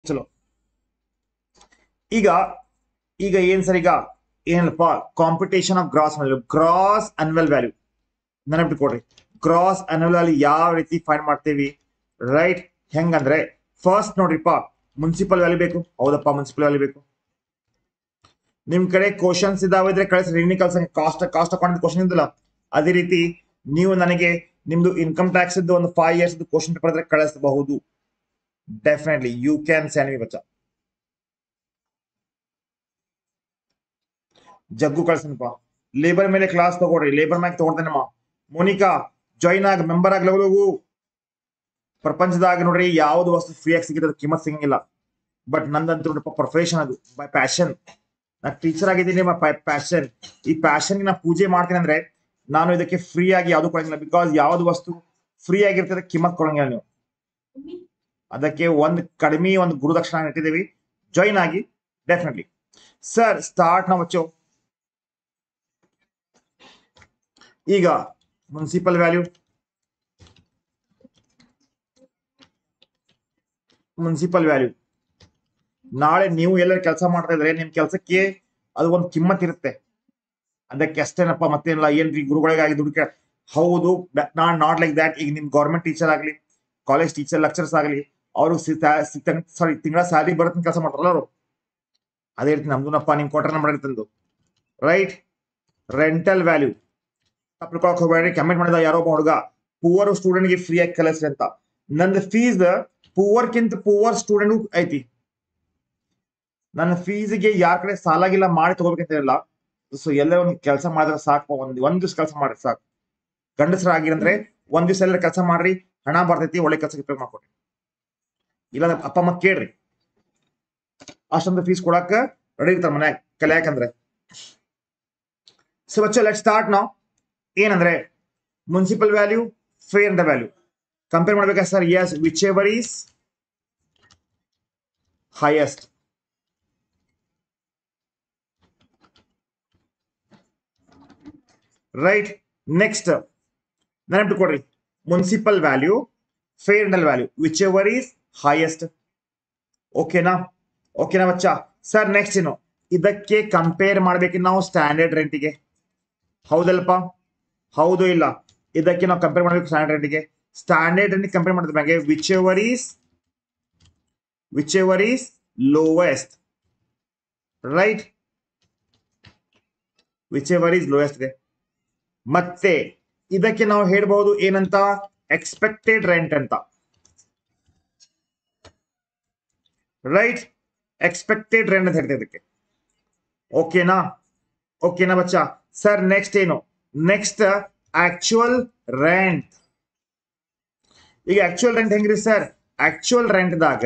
ಚಲೋ ಈಗ ಈಗ ಏನ್ ಸರ್ ಈಗ ಏನಲ್ಪ computation of gross value gross annual value ನೆನಪಿಟ್ಕೊಡ್ರಿ ಗ್ರಾಸ್ ಅನ್ವಲ್ ವ್ಯಾಲ್ಯೂ ಯಾವ ರೀತಿ ಫೈಂಡ್ ಮಾಡ್ತೀವಿ ರೈಟ್ ಹೆಂಗಂದ್ರೆ ಫಸ್ಟ್ ನೋಡ್ರಿಪ್ಪ ಮುನ್ಸಿಪಲ್ ವ್ಯಾಲ್ಯೂ ಬೇಕು ಹೌದಪ್ಪ ಮುನ್ಸಿಪಲ್ ವ್ಯಾಲ್ಯೂ ಬೇಕು ನಿಮ್ ಕಡೆ ಕ್ವಶನ್ಸ್ ಇದಾವಿದ್ರೆ ಕಳಿಸ್ರಿ ರಿನಿ ಕಳ್ಸಂಗೆ ಕಾಸ್ಟ್ ಕಾಸ್ಟ್ ಅಕೌಂಟ್ ಕ್ವಶನ್ ಇದ್ದಲ್ಲ ಅದೇ ರೀತಿ ನೀವು ನನಗೆ ನಿಮ್ದು ಇನ್ಕಮ್ ಟ್ಯಾಕ್ಸ್ ಇದ್ದು ಒಂದು ಫೈವ್ ಇಯರ್ಸ್ ಕ್ವಶನ್ ಪೇಪರ್ ಇದ್ರೆ ಕಳಿಸಬಹುದು definitely you can send me ಬಚ್ಚ ಜಗ್ಗು ಕಳ್ಸನಪ್ಪ ಲೇಬರ್ ಮೇಲೆ ಕ್ಲಾಸ್ ತಗೊಳ್ರಿ ಲೇಬರ್ ಮ್ಯಾಗ ತಗೊಳ್ತೇನಮ್ಮ ಮೋನಿಕಾ ಜಾಯಿನ್ ಆಗ ಮೆಂಬರ್ ಆಗಿ ಲಗು ಪ್ರಪಂಚದಾಗ ನೋಡ್ರಿ ಯಾವ್ದು ವಸ್ತು ಫ್ರೀ ಆಗಿ ಸಿಗುತ್ತೆ ಕಿಮ್ಮತ್ ಸಿಗಂಗಿಲ್ಲ ಬಟ್ ನಂದಂತೂ ನೋಡಪ್ಪ ಪ್ರೊಫೆಷನ್ ಅದು ಬೈ ಪ್ಯಾಷನ್ ನಾ ಟೀಚರ್ ಆಗಿದ್ದೀನಿ ಪ್ಯಾಷನ್ ಈ ಪ್ಯಾಷನ್ ನಾ ಪೂಜೆ ಮಾಡ್ತೀನಿ ಅಂದ್ರೆ ನಾನು ಇದಕ್ಕೆ ಫ್ರೀ ಆಗಿ ಯಾವ್ದು ಕೊಡಂಗಿಲ್ಲ ಬಿಕಾಸ್ ಯಾವ್ದು ವಸ್ತು ಫ್ರೀ ಆಗಿರ್ತದೆ ಕಿಮ್ಮತ್ ಕೊಡಂಗಿಲ್ಲ ನೀವು ಅದಕ್ಕೆ ಒಂದು ಕಡಿಮೆ ಒಂದು ಗುರುದಕ್ಷಿಣ ಇಟ್ಟಿದ್ದೀವಿ ಜಾಯಿನ್ ಆಗಿ ಡೆಫಿನೆಟ್ಲಿ ಸರ್ ಸ್ಟಾರ್ಟ್ ನಾವು ಬಚ್ಚೋ ಈಗ ಮುನ್ಸಿಪಲ್ ವ್ಯಾಲ್ಯೂ ಮುನ್ಸಿಪಲ್ ವ್ಯಾಲ್ಯೂ ನಾಳೆ ನೀವು ಎಲ್ಲರೂ ಕೆಲಸ ಮಾಡ್ತಾ ಇದ್ರೆ ನಿಮ್ ಕೆಲಸಕ್ಕೆ ಅದು ಒಂದು ಕಿಮ್ಮತ್ ಇರುತ್ತೆ ಅದಕ್ಕೆ ಅಷ್ಟೇನಪ್ಪ ಮತ್ತೇನಿಲ್ಲ ಏನ್ರಿ ಗುರುಗಳಿಗಾಗಿ ದುಡ್ಡು ಕೇಳ ಹೌದು ನಾಟ್ ನಾಟ್ ಲೈಕ್ ದ್ಯಾಟ್ ಈಗ ನಿಮ್ ಗೌರ್ಮೆಂಟ್ ಟೀಚರ್ ಆಗಲಿ ಕಾಲೇಜ್ ಟೀಚರ್ ಲೆಕ್ಚರ್ಸ್ ಆಗಲಿ ಅವರು ಸಾರಿ ತಿಂಗಳ ಸ್ಯಾಲರಿ ಬರುತ್ತೆ ಕೆಲಸ ಮಾಡ್ತಾರಲ್ಲ ಅವರು ಅದೇ ರೀತಿ ನಮ್ದುನಪ್ಪ ನಿಮ್ ಕೊಟ್ರೆ ನಮ್ಮ ತಂದು ರೈಟ್ ರೆಂಟಲ್ ವ್ಯಾಲ್ಯೂ ತಪ್ಪಿಕೊಳಕ್ ಹೋಗ್ಬೇಡ್ರಿ ಕಮೆಂಟ್ ಮಾಡಿದ ಯಾರೋ ಒಬ್ಬ ಹುಡುಗ ಪೂವರ್ ಸ್ಟೂಡೆಂಟ್ಗೆ ಫ್ರೀ ಆಗಿ ಕಲಿಸ್ರಿ ಅಂತ ನಂದು ಫೀಸ್ ಪೂವರ್ಕಿಂತ ಪೂವರ್ ಸ್ಟೂಡೆಂಟ್ ಐತಿ ನನ್ನ ಫೀಸ್ಗೆ ಯಾರ ಕಡೆ ಸಾಲಾಗಿಲ್ಲ ಮಾಡಿ ತಗೋಬೇಕಂತ ಇಲ್ಲ ಸೊ ಎಲ್ಲ ಒಂದು ಕೆಲಸ ಮಾಡಿದ್ರೆ ಸಾಕು ಒಂದ್ ಒಂದ್ ದಿವ್ಸ ಕೆಲಸ ಮಾಡ್ರಿ ಸಾಕು ಗಂಡಸರಾಗಿರಂದ್ರೆ ಒಂದ್ ದಿವ್ಸ ಎಲ್ಲ ಕೆಲಸ ಮಾಡ್ರಿ ಹಣ ಬರ್ತೈತಿ ಒಳ್ಳೆ ಕೆಲಸಕ್ಕೆ ಉಪಯೋಗ ಮಾಡ್ಕೊಡ್ರಿ ಇಲ್ಲ ಅಪ್ಪ ಅಮ್ಮ ಕೇಳ್ರಿ ಅಷ್ಟೊಂದು ಫೀಸ್ ಕೊಡಾಕ ರೆಡಿ ಇರ್ತಾರ ಮನ್ಯಾಗ ಕಲಿಯಾಕಂದ್ರೆ ಸೊ ಬಚ್ಚ ಲೆಟ್ ಸ್ಟಾರ್ಟ್ ನಾವು ಏನಂದ್ರೆ municipal value fair and value compare ಮಾಡ್ಬೇಕಾ sir yes whichever is highest right next ನೆನಪಿಟ್ಕೊಡ್ರಿ municipal value fair and value whichever is highest ಓಕೆನಾ ಓಕೆನಾ ಬಚ್ಚ ಸರ್ ನೆಕ್ಸ್ಟ್ ಏನು ಇದಕ್ಕೆ ಕಂಪೇರ್ ಮಾಡ್ಬೇಕು ನಾವು ಸ್ಟ್ಯಾಂಡರ್ಡ್ ರೆಂಟಿಗೆ ಹೌದಲ್ಪ ಹೌದು ಇಲ್ಲ ಇದಕ್ಕೆ ನಾವು ಕಂಪೇರ್ ಮಾಡಬೇಕು ಸ್ಟ್ಯಾಂಡರ್ಡ್ ರೆಂಟಿಗೆ ಸ್ಟ್ಯಾಂಡರ್ಡ್ ರೆಂಟ್ ಕಂಪೇರ್ ಮಾಡಿದ ಮ್ಯಾಗೆ whichever is whichever is lowest right whichever is lowest ಇದೆ ಮತ್ತೆ ಇದಕ್ಕೆ ನಾವು ಹೇಳ್ಬಹುದು ಏನಂತ ಎಕ್ಸ್ಪೆಕ್ಟೆಡ್ ರೆಂಟ್ ಅಂತ ರೈಟ್ ಎಕ್ಸ್ಪೆಕ್ಟೆಡ್ ರೆಂಟ್ ಅಂತ ಹೇಳ್ತೀವಿ ಇದಕ್ಕೆ ಓಕೆನಾ ಓಕೆನಾ ಬಚ್ಚ ಸರ್ ನೆಕ್ಸ್ಟ್ ಏನು ನೆಕ್ಸ್ಟ್ ಆಕ್ಚುಯಲ್ ರೆಂಟ್ ಈಗ ಆಕ್ಚುಯಲ್ ರೆಂಟ್ ಹೆಂಗ್ರಿ ಸರ್ ಆಕ್ಚುಯಲ್ ರೆಂಟ್ದಾಗ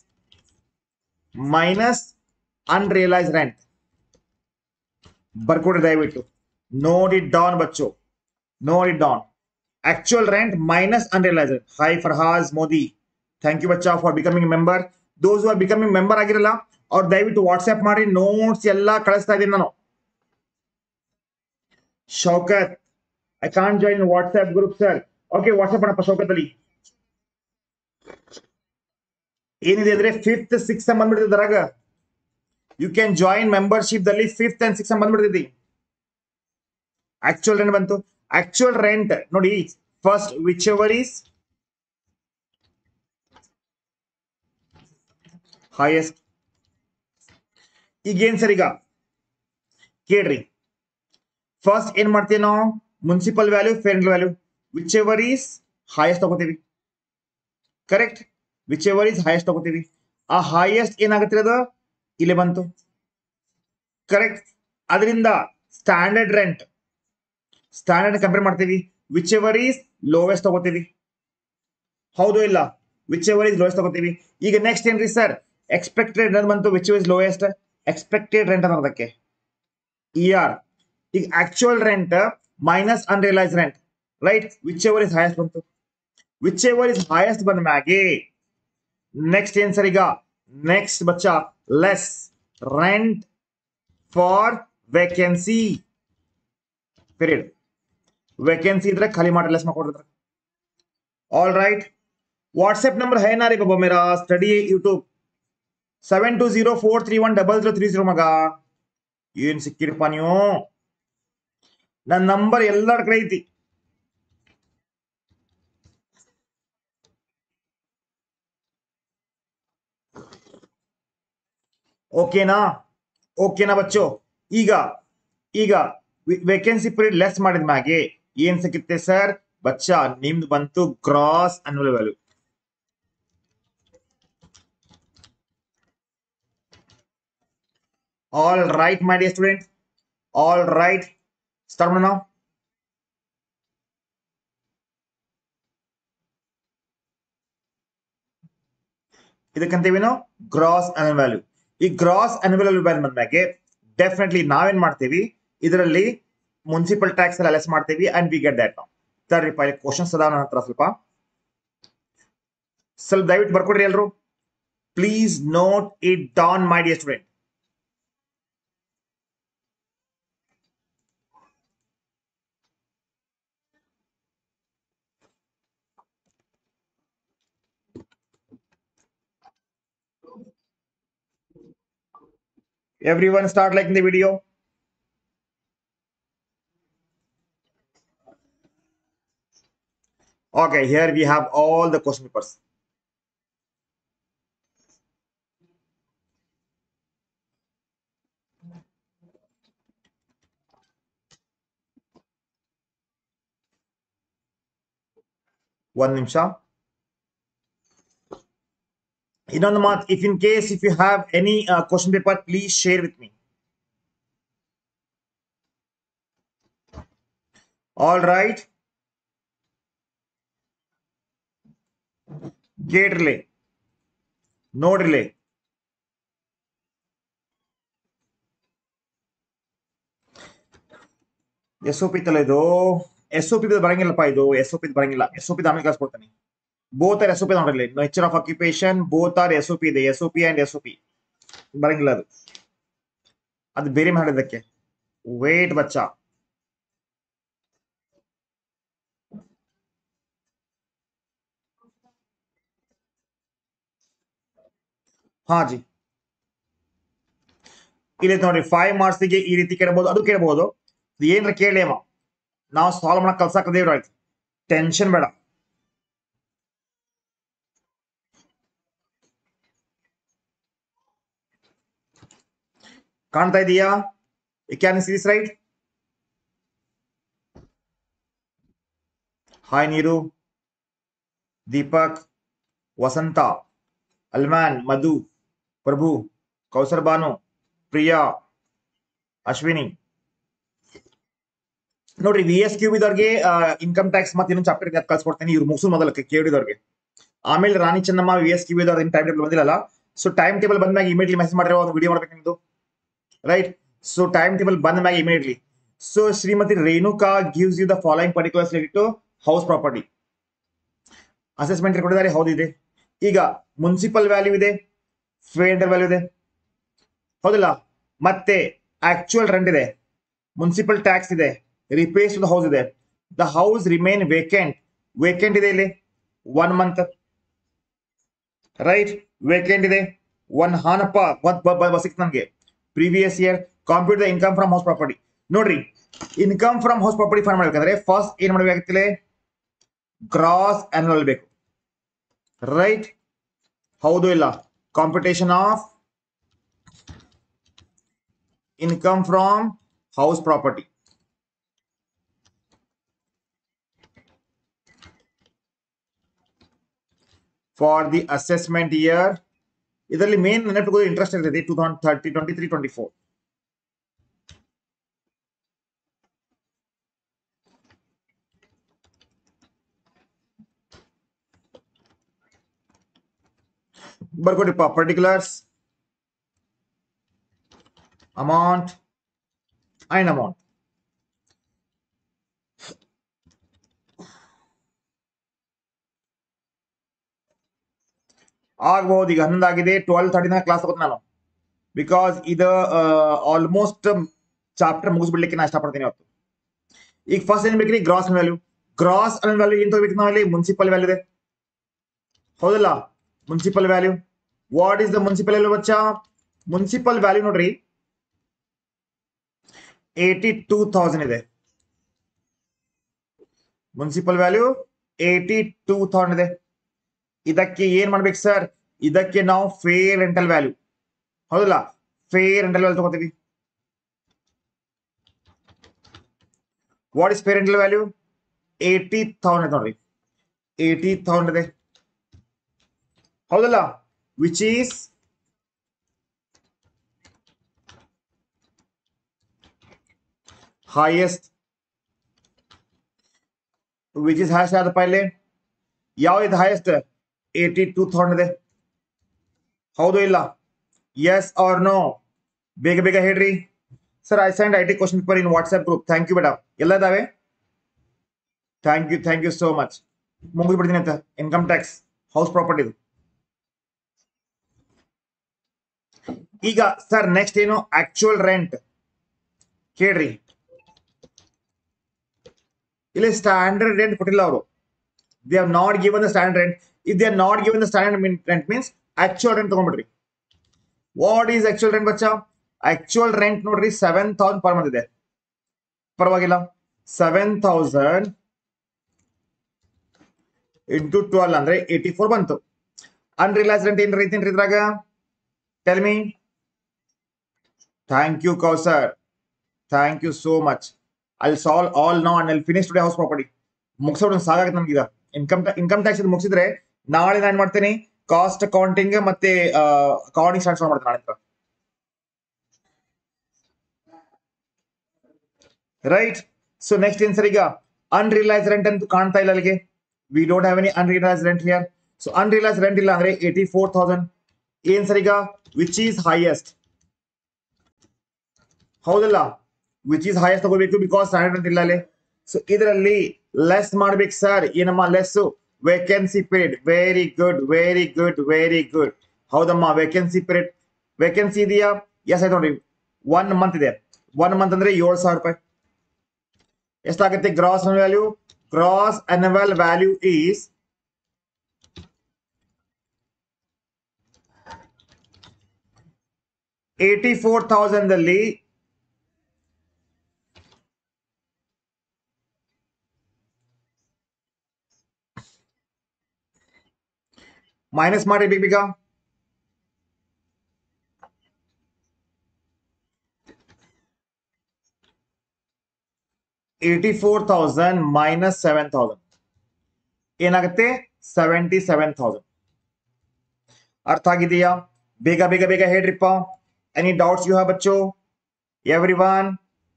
ಮೈನಸ್ ಅನ್ರಿಯಲೈಸ್ ರೆಂಟ್ ಬರ್ಕೊಡ್ರಿ ದಯವಿಟ್ಟು ನೋಟ್ ಇಟ್ ಡೌನ್ ಬಚ್ಚು note it down actual rent minus unrealised rent hi Farhaz Modi thank you ಬಚ್ಚಾ for becoming member those are becoming member ಆಗಿರಲ್ಲ ಅವ್ರು ದಯವಿಟ್ಟು ವಾಟ್ಸ್ಆಪ್ ಮಾಡಿ ನೋಟ್ಸ್ ಎಲ್ಲ ಕಳಿಸ್ತಾ ಇದ್ದೀನಿ ನಾನು Shaukat I can join WhatsApp group sir okay WhatsApp ಮಾಡಪ್ಪ ಶೌಕತ್ ಅಲ್ಲಿ ಏನಿದೆ ಅಂದ್ರೆ ಫಿಫ್ತ್ ಸಿಕ್ಸ್ ಬಂದ್ಬಿಡ್ತದೆ ಅದ್ರಾಗ ಯು ಕ್ಯಾನ್ ಜಾಯಿನ್ ಮೆಂಬರ್ಶಿಪ್ ದಲ್ಲಿ ಫಿಫ್ತ್ ಅಂಡ್ ಸಿಕ್ಸ್ ಬಂದ್ಬಿಡ್ತೈತಿ ಆಕ್ಚುಯಲ್ ರೆಂಟ್ ಬಂತು ಆಕ್ಚುಯಲ್ ರೆಂಟ್ ನೋಡಿ first whichever is highest ಈಗೇನ್ ಸರ್ ಈಗ ಕೇಳ್ರಿ ಫಸ್ಟ್ ಏನ್ ಮಾಡ್ತೀವಿ ನಾವು municipal value fair value whichever is highest ತಗೋತೀವಿ correct whichever is highest ತಗೋತೀವಿ ಆ ಹೈಯೆಸ್ಟ್ ಏನಾಗುತ್ತೆ ಅದು ಇಲ್ಲಿ ಬಂತು ಕರೆಕ್ಟ್ ಅದರಿಂದ ಸ್ಟ್ಯಾಂಡರ್ಡ್ ರೆಂಟ್ ಸ್ಟ್ಯಾಂಡರ್ಡ್ ಕಂಪೇರ್ ಮಾಡ್ತೀವಿ ವಿಚ್ ಎವರ್ ಈಸ್ ಲೋವೆಸ್ಟ್ ತಗೋತೀವಿ ಹೌದು ಇಲ್ಲ ವಿಚ್ ಎವರ್ ಈಸ್ ಲೋವೆಸ್ಟ್ ತಗೋತೀವಿ ಈಗ ನೆಕ್ಸ್ಟ್ ಏನ್ರಿ ಸರ್ ಎಕ್ಸ್ಪೆಕ್ಟೆಡ್ ರೆಂಟ್ ಬಂತು which is lowest expected rent ಅನ್ನೋದಕ್ಕೆ ಇ ಆರ್ ಈಗ actual rent minus unrealised rent right whichever is highest ಬಂತು ವಿಚ್ ಎವರ್ ಇಸ್ ಹೈಯೆಸ್ಟ್ ಬಂದ ಮ್ಯಾಗೆ ನೆಕ್ಸ್ಟ್ ಏನ್ ಸರ್ ಈಗ ನೆಕ್ಸ್ಟ್ ಬಚ್ಚ less rent for vacancy period vacancy ಇದ್ರೆ ಖಾಲಿ ಮಾಡಿ ಲೆಸ್ ಮಾಡ್ಕೊಡ್ತಾರೆ ಆಲ್ ರೈಟ್ व्हाट्सएप नंबर है ना रे बाबा मेरा study YouTube seven two zero four three one double zero three zero ಮಗ ಏನ್ ಸಿಕ್ಕಿರಪ್ಪ ನೀವು ನನ್ನ ನಂಬರ್ ಎಲ್ಲರ ಕಡೆ ಐತಿ ಓಕೆನಾ ಓಕೆನಾ ಬಚ್ಚು ಈಗ ಈಗ ವೇಕೆನ್ಸಿ ಪೀರಿಯಡ್ ಲೆಸ್ ಮಾಡಿದ ಮ್ಯಾಗೆ ಏನ್ ಸಿಗುತ್ತೆ ಸರ್ ಬಚ್ಚ ನಿಮ್ದು ಬಂತು gross annual value all right my dear student all right start ಮಾಡೋಣ ಇದಕ್ಕಂತೀವೇನು ಗ್ರಾಸ್ ಅನ್ವಲ್ ವ್ಯಾಲ್ಯೂ ಈ ಗ್ರಾಸ್ ಅನ್ವಲ್ ವ್ಯಾಲ್ಯೂ ಬಂದ್ಮೇಲೆ ಡೆಫಿನೆಟ್ಲಿ ನಾವೇನ್ ಮಾಡ್ತೀವಿ ಇದರಲ್ಲಿ ಮುನ್ಸಿಪಲ್ ಟ್ಯಾಕ್ಸ್ ಎಲ್ಲ ಲೆಸ್ ಮಾಡ್ತೀವಿ ಅಂಡ್ ವಿ ಗೆಟ್ ದಟ್ ನಾವು ತರ್ರಿಪ್ಪ ಇಲ್ಲಿ ಕ್ವಶನ್ಸ್ ಅದಾವ ನನ್ನ ಹತ್ರ ಸ್ವಲ್ಪ ಸ್ವಲ್ಪ ದಯವಿಟ್ಟು ಬರ್ಕೊಡ್ರಿ ಎಲ್ರು please note it down my dear student everyone start liking the video okay here we have all the question papers one ನಿಮಿಷ ಇನ್ನೊಂದು ಮಾತು if in case if you have any question paper please share with me all right ಕೇಳ್ರಿಲೆ ನೋಡ್ರಿಲೆ S O P ತಲೆ ಇದು S O P ಬರಂಗಿಲ್ಲಪ್ಪ ಇದು S O P ಬರಂಗಿಲ್ಲ ಎಸ್ ಒ ಪಿ ಆಮೇಲೆ ಕಳ್ಸ್ಕೊಡ್ತೀನಿ both are S O P ನೋಡ್ರಿ nature of occupation both are S O P ಇದೆ S O P and S O P ಬರಂಗಿಲ್ಲ ಅದು ಅದು ಬೇರೆ ಮಾಡಿದ್ದಕ್ಕೆ ವೇಟ್ ಬಚ್ಚ ಹಾ ಜಿ ಇಲ್ಲಿ ನೋಡ್ರಿ ಫೈವ್ ಮಾರ್ಕ್ಸ್ಗೆ ಈ ರೀತಿ ಕೇಳಬಹುದು ಅದು ಕೇಳಬಹುದು ಏನ್ರ ಕೇಳಿ ಅವ ನಾವು ಸಾಲ್ವ್ ಮಾಡಕ್ ಕಲ್ಸಾಕದೇವ್ರ ಆಯ್ತು ಟೆನ್ಷನ್ ಬೇಡ ಕಾಣ್ತಾ ಇದೀಯಾ can see this right hi ನೀರು ದೀಪಕ್ ವಸಂತ ಅಲ್ಮಾನ್ ಮಧು ಪ್ರಭು ಕೌಸರ್ ಬಾನು ಪ್ರಿಯಾ ಅಶ್ವಿನಿ ನೋಡ್ರಿ ವಿ ಎಸ್ ಕ್ಯೂ ಇದವ್ರಿಗೆ ಇನ್ಕಮ್ ಟ್ಯಾಕ್ಸ್ ಮತ್ತೆ ಇನ್ನೊಂದು ಚಾಪ್ಟರ್ ಕಳ್ಸ್ಕೊಡ್ತೀನಿ ಇವ್ರು ಮುಗಿಸು ಮೊದಲ ಕೇಳಿದವ್ರಿಗೆ ಆಮೇಲೆ Rani Chennamma V S Q ಇದವ್ರ ಟೈಮ್ ಟೇಬಲ್ ಬಂದಿಲ್ಲ ಸೊ ಟೈಮ್ ಟೇಬಲ್ ಬಂದ್ಮ್ಯಾಗ ಇಮಿಡಿಯಟ್ಲಿ ಮೆಸೇಜ್ ಮಾಡಿರೋ ಒಂದು ವಿಡಿಯೋ ಮಾಡ್ಬೇಕು ನಿಮ್ದು ರೈಟ್ ಸೊ ಟೈಮ್ ಟೇಬಲ್ ಬಂದ ಮ್ಯಾಗ immediately so Shrimati Renuka gives you the following particulars related to house property assessment ಕೊಟ್ಟಿದ್ದಾರೆ ಹೌದಿದೆ ಈಗ ಮುನ್ಸಿಪಲ್ ವ್ಯಾಲ್ಯೂ ಇದೆ ಫೇಡರ್ ವ್ಯಾಲ್ಯೂ ಇದೆ ಹೌದಿಲ್ಲ ಮತ್ತೆ ಆಕ್ಚುಯಲ್ ರೆಂಟ್ ಇದೆ ಮುನ್ಸಿಪಲ್ ಟ್ಯಾಕ್ಸ್ ಇದೆ ರಿಪೇರ್ಸ್ ದ ಹೌಸ್ ಇದೆ the house remain vacant vacant ಇದೆ ಇಲ್ಲಿ ಒನ್ ಮಂತ್ ರೈಟ್ ವೇಕೆಂಟ್ ಇದೆ ಒನ್ ಹಾನಪ್ಪ ಸಿಕ್ತು ನನಗೆ previous year compute the income from house property ನೋಡ್ರಿ income from house property find ಮಾಡ್ಬೇಕಂದ್ರೆ ಫಸ್ಟ್ ಏನ್ ಮಾಡ್ಬೇಕಾಗ್ತಿಲ್ಲ ಗ್ರಾಸ್ ಆನ್ಯುವಲ್ ಬೇಕು ರೈಟ್ ಹೌದು ಇಲ್ಲ computation of income from house property for the assessment year ಇದರಲ್ಲಿ ಮೇನ್ ನೆನಪಿಗೋದು ಇಂಟ್ರೆಸ್ಟ್ ಇರ್ತೈತಿ two thousand thirty twenty three twenty four ಬರ್ಕೊಡಿಪ್ಪ ಪರ್ಟಿಕ್ಯುಲರ್ಸ್ ಅಮೌಂಟ್ ಅಂಡ್ ಅಮೌಂಟ್ ಆಗ್ಬಹುದು ಈಗ ಹನ್ನೊಂದಾಗಿದೆ ಟ್ವೆಲ್ ಥರ್ಟಿನ ಕ್ಲಾಸ್ ತಗೋತೀನಿ ನಾನು ಬಿಕಾಸ್ ಇದು ಆಲ್ಮೋಸ್ಟ್ ಚಾಪ್ಟರ್ ಮುಗಿಸ್ಬಿಡ್ಲಿಕ್ಕೆ ನಾನು ಇಷ್ಟಪಡ್ತೀನಿ ಇವತ್ತು ಈಗ ಫಸ್ಟ್ ಏನ್ ಬೇಕ್ರಿ ಗ್ರಾಸ್ ವ್ಯಾಲ್ಯೂ ಗ್ರಾಸ್ ವ್ಯಾಲ್ಯೂ ಏನ್ ತಗೋಬೇಕು ನಾವಲ್ಲಿ ಮುನ್ಸಿಪಲ್ ವ್ಯಾಲ್ಯೂ ಇದೆ ಹೌದಲ್ಲ municipal value what is the municipal value ಬಚ್ಚ ಮುನ್ಸಿಪಲ್ ವ್ಯಾಲ್ಯೂ ನೋಡ್ರಿ ಏಟಿ ಟೂ ತೌಸಂಡ್ ಇದೆ municipal value eighty two thousand ಇದೆ ಇದಕ್ಕೆ ಏನ್ ಮಾಡ್ಬೇಕು ಸರ್ ಇದಕ್ಕೆ ನಾವು ಫೇರ್ ರೆಂಟಲ್ ವ್ಯಾಲ್ಯೂ ಹೌದಲ್ಲ ಫೇರ್ ರೆಂಟಲ್ ವ್ಯಾಲ್ಯೂ ತಗೋತೀವಿ what is fair rental value eighty thousand ನೋಡ್ರಿ ಏಟಿ ತೌಸಂಡ್ ಇದೆ ಹೌದಲ್ಲ which is highest which is highest ಆದ ಪೈಲೆ ಯಾವ ಇದು ಹೈಯೆಸ್ಟ್ ಏಟಿ ಟೂ ಥೌಸಂಡ್ ಇದೆ ಹೌದು ಇಲ್ಲ ಎಸ್ ಆರ್ ನೋ ಬೇಗ ಬೇಗ ಹೇಳ್ರಿ sir I send I T question paper in WhatsApp group thank you ಬೇಡ ಎಲ್ಲ ಇದಾವೆ thank you thank you so much ಮುಗಿಸ್ಬಿಡ್ತೀನಿ ಅಂತ ಇನ್ಕಮ್ ಟ್ಯಾಕ್ಸ್ ಹೌಸ್ ಪ್ರಾಪರ್ಟಿದು ಈಗ ಸರ್ ನೆಕ್ಸ್ಟ್ ಏನು ಆಕ್ಚುಯಲ್ ರೆಂಟ್ ಕೇಳ್ರಿ ಇಲ್ಲಿ ಸ್ಟ್ಯಾಂಡರ್ಡ್ ರೆಂಟ್ ಕೊಟ್ಟಿಲ್ಲ ಅವರು they have not given the standard rent if they are not given the standard rent means actual rent ತಗೊಂಡ್ಬಿಡ್ರಿ ವಾಟ್ ಈಸ್ ಆಕ್ಚುಯಲ್ ರೆಂಟ್ ಬಚ್ಚಾ actual rent ನೋಡ್ರಿ ಸೆವೆನ್ ತೌಸಂಡ್ ಪರ್ ಮಂತ್ ಇದೆ ಪರವಾಗಿಲ್ಲ seven thousand into twelve ಅಂದ್ರೆ eighty four ಬಂತು unrealised rent ಏನ್ ರೀತಿ ಇದ್ರಾಗ tell me thank you Kausar thank you so much ಅಲ್ಲಿ ಸಾಲ್ವ್ ಆಲ್ ನೋ ಅಂಡ್ ಅಲ್ಲಿ ಫಿನಿಶ್ ಟುಡೇ ಹೌಸ್ ಪ್ರಾಪರ್ಟಿ ಮುಗಿಸೋದು ಸಾಕಾಗುತ್ತೆ ನಮ್ಗೀಗ ಇನ್ಕಮ್ ಇನ್ಕಮ್ ಟ್ಯಾಕ್ಸ್ ಮುಗಿಸಿದ್ರೆ ನಾಳೆ ನಾನು ಮಾಡ್ತೀನಿ ಕಾಸ್ಟ್ ಅಕೌಂಟಿಂಗ್ ಮತ್ತೆ ಅಕೌಂಟಿಂಗ್ ಸ್ಟಾರ್ಟ್ ಮಾಡ್ತೀನಿ ನಾಳೆ ರೈಟ್ ಸೊ ನೆಕ್ಸ್ಟ್ ಏನ್ ಸರ್ ಈಗ ಅನ್ರಿಲೈಸ್ ರೆಂಟ್ ಅಂತ ಕಾಣ್ತಾ ಇಲ್ಲ ಅಲ್ಲಿಗೆ we don't have any unrealised rent here so unrealised rent ಇಲ್ಲ ಅಂದ್ರೆ ಏಟಿ ಫೋರ್ ತೌಸಂಡ್ ಏನ್ ಸರ್ ಈಗ ವಿಚ್ ಈಸ್ ಹೈಯೆಸ್ಟ್ ಹೌದಲ್ಲ ವಿಚ್ ಈಸ್ ಹೈಯೆಸ್ಟ್ ತಗೋಬೇಕು ಬಿಕಾಸ್ ಸ್ಟ್ಯಾಂಡರ್ಡ್ ಅಂತ ಇಲ್ಲ ಅಲ್ಲಿ ಸೊ ಇದರಲ್ಲಿ ಲೆಸ್ ಮಾಡ್ಬೇಕು ಸರ್ ಏನಮ್ಮ less vacancy period very good very good very good ಹೌದಮ್ಮ ವೇಕೆನ್ಸಿ ಪೀರಿಯಡ್ ವೇಕೆನ್ಸಿ ಇದೆಯಾ ಎಸ್ ಆಯ್ತು ನೋಡ್ರಿ ಒನ್ ಮಂತ್ ಇದೆ ಒನ್ ಮಂತ್ ಅಂದ್ರೆ ಏಳು ಸಾವಿರ ರೂಪಾಯಿ ಎಷ್ಟಾಗುತ್ತೆ gross value gross annual value is eighty four thousand ಅಲ್ಲಿ ಮೈನಸ್ ಮಾಡಿ ಬೇಗ ಬೇಗ eighty four thousand minus seven thousand ಏನಾಗುತ್ತೆ ಸೆವೆಂಟಿ ಸೆವೆನ್ ತೌಸಂಡ್ ಅರ್ಥ ಆಗಿದೆಯಾ ಬೇಗ ಬೇಗ ಬೇಗ ಹೇಳ್ರಿಪ್ಪ ಎನಿ ಡೌಟ್ಸ್ ಯು ಹ್ಯಾವ್ ಬಚ್ಚು everyone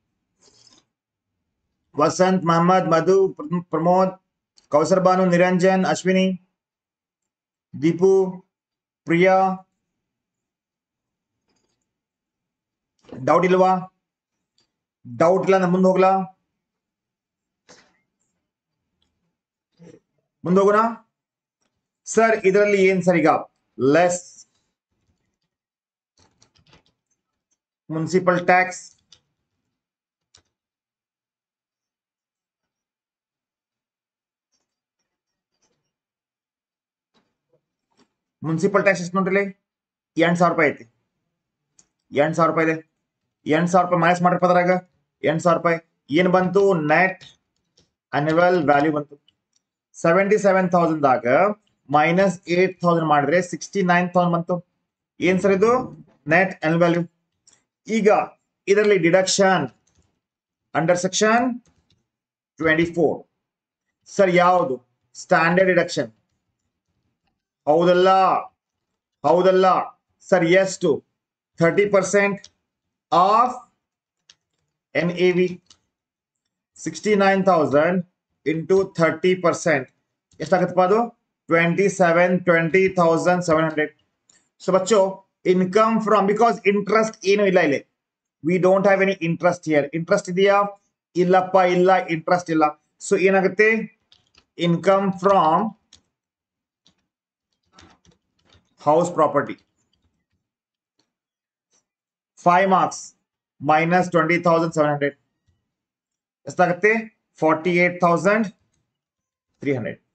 Vasanth Mohammed Madhu Pramod Kausar Banu Niranjan Ashwini Deepu Priya doubt ಇಲ್ವಾ ಡೌಟ್ ಇಲ್ಲ ಮುಂದೆ ಹೋಗ್ಲಾ ಮುಂದೆ ಹೋಗೋಣ ಸರ್ ಇದರಲ್ಲಿ ಏನ್ ಸರ್ ಈಗ less municipal tax municipal tax ಎಷ್ಟು ನೋಡ್ರಿ ಎಂಟು ಸಾವಿರ ರೂಪಾಯಿ ಐತಿ ಎಂಟು ಸಾವಿರ ರೂಪಾಯಿ ಇದೆ ಎಂಟು ಸಾವಿರ ರೂಪಾಯಿ ಮೈನಸ್ ಮಾಡ್ರಪ್ಪ ಅದ್ರಾಗ ಎಂಟು ಸಾವಿರ ರೂಪಾಯಿ ಏನ್ ಬಂತು ನೆಟ್ ಅನ್ಯುವಲ್ ವ್ಯಾಲ್ಯೂ ಬಂತು ಸೆವೆಂಟಿ ಸೆವೆನ್ ತೌಸಂಡ್ದಾಗ ಮೈನಸ್ ಏಟ್ ತೌಸಂಡ್ ಮಾಡಿದ್ರೆ ಸಿಕ್ಸ್ಟಿ ನೈನ್ ತೌಸಂಡ್ ಬಂತು ಏನ್ ಸರ್ ಇದು ನೆಟ್ ಅನ್ ವ್ಯಾಲ್ಯೂ ಈಗ ಇದರಲ್ಲಿ deduction under section twenty four sir ಯಾವುದು ಸ್ಟ್ಯಾಂಡರ್ಡ್ ಡಿಡಕ್ಷನ್ ಹೌದಲ್ಲ ಹೌದಲ್ಲ ಸರ್ ಎಷ್ಟು thirty percent of N A V sixty nine thousand into thirty percent ಎಷ್ಟಾಗತ್ತಪ್ಪ ಅದು twenty seven twenty thousand seven hundred so ಬಚ್ಚು income from because interest ಏನು ಇಲ್ಲ ಇಲ್ಲಿ V don't have any interest here interest ಇದೆಯಾ ಇಲ್ಲಪ್ಪ ಇಲ್ಲ ಇಂಟ್ರೆಸ್ಟ್ ಇಲ್ಲ ಸೊ ಏನಾಗುತ್ತೆ income from house property five marks minus twenty thousand seven hundred ಎಷ್ಟಾಗುತ್ತೆ forty eight thousand three hundred